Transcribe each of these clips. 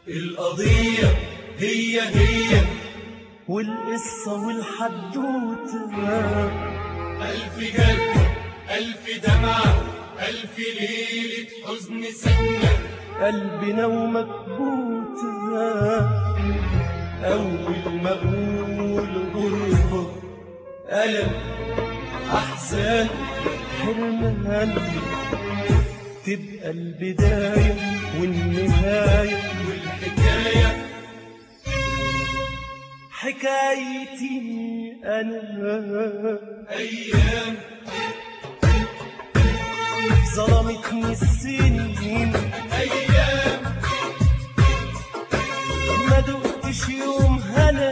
القضية هي هي والقصة والحدوتة ألف جد ألف دمعة ألف ليلة حزن سكنة قلبنا ومكبوتة أول ما أقول غربة ألم أحزان حرمان تبقى البداية والنهاية والحكاية حكايتي أنا أيام ظلمتني السنين أيام ما دقتش يوم هنا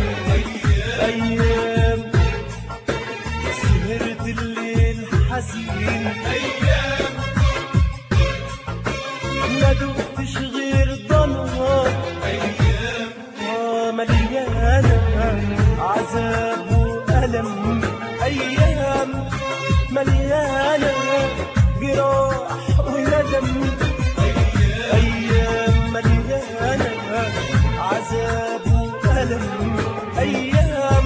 أيام سهرت الليل حزين أيام ما دقتش غير ضنا أيام آه مليانة عذاب وألم أيام مليانة جراح وندم أيام مليانة عذاب وألم أيام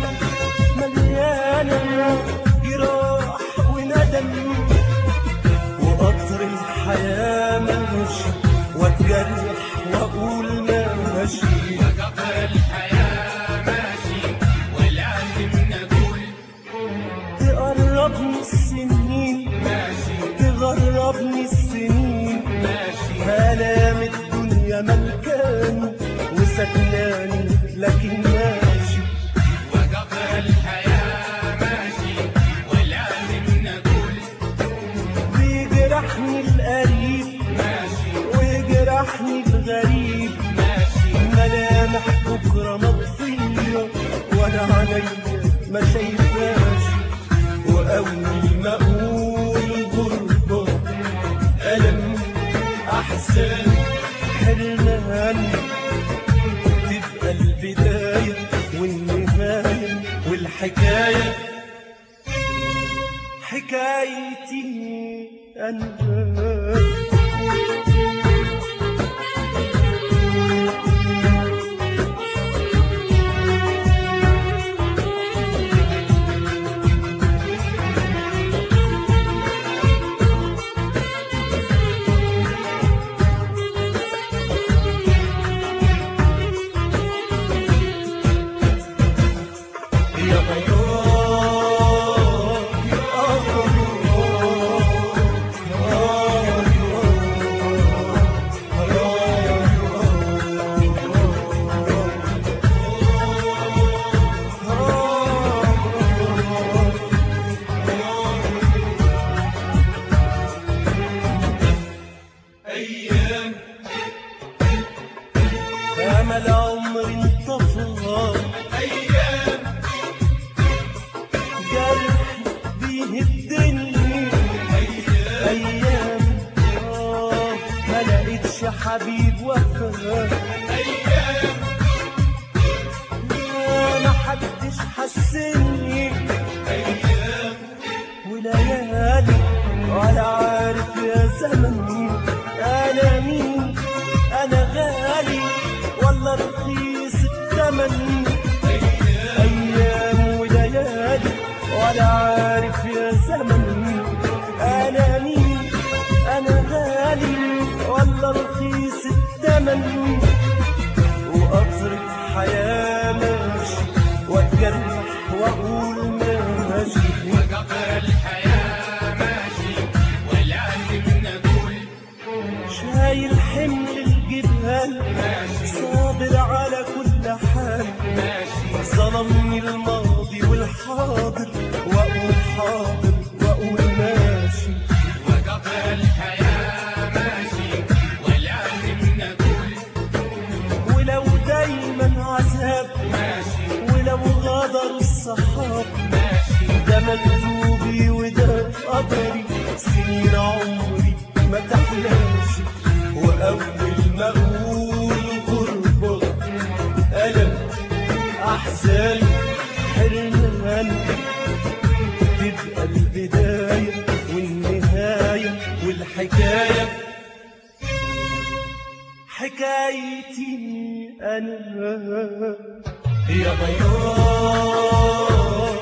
مليانة جراح وندم وقطر الحياة ماشي واتجرح وأقول ماشي قطر الحياة ماشي ولازم نقول تقربني السنين ماشي تغربني السنين ماشي آلام الدنيا ملكاني وسكناني لكن ماشي وقطر الحياة ماشي ولازم نقول بيجرحني القريب ماشي ويجرحني الغريب ماشي ملامح بكرة مطفية وأنا عليا ما شايفاش وأول ما أقول غربة ألم أحزان حرمان تبقى البداية والنهاية والحكاية حكايتي أنا يا غيار يا أيام أمل عمري انطفى أيام جرح بيهدني أيام آه ما لقيتش حبيب وفا أيام آه ما حدش حسني أيام وليالي ولا عارف يا زمن أنا مين أنا غالي ولا رخيص الثمن أيام وليالي ولا عارف يا زمن أنا مين أنا غالي ولا رخيص الثمن وقطر الحياة ماشي واتجرح وأقول ماشي وقطر الحياة ماشي ولازم نقول شايل حمل الجبال صابر على كل حال ماشي ظلمني الماضي والحاضر واقول حاضر واقول ماشي وقطر الحياة ماشي ولازم نقول ولو دايما عذاب ماشي ولو غدر الصحاب ماشي ده مكتوبي وده قدري سنين عمري ما تحلاش وأول ما أقول غربة ألم أحزان حرمان تبقى البداية والنهاية والحكاية حكايتي أنا يا بياض